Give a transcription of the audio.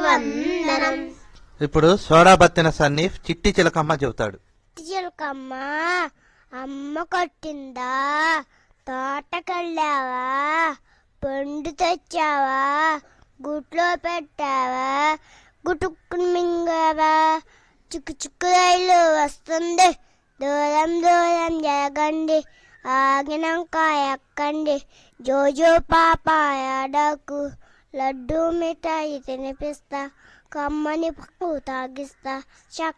వందనం ఇప్పుడు సోడా బత్తిన సన్నీఫ్ చిట్టి చిలకమ్మ చెబుతాడు చిలకమ్మ అమ్మ కొట్టిందా తోటకెళ్ళావా పండు తెచ్చావా గుట్లో పెట్టావా గుటుక్కుని మింగావా చిక్కు చిక్కు రైలు వస్తుంది దూరం దూరం జరగండి ఆగినాక ఎక్కండి జోజో పాప ఆడకు లడ్డు మిఠాయి తినిపిస్తా కమ్మని పప్పు తాగిస్తా చక్క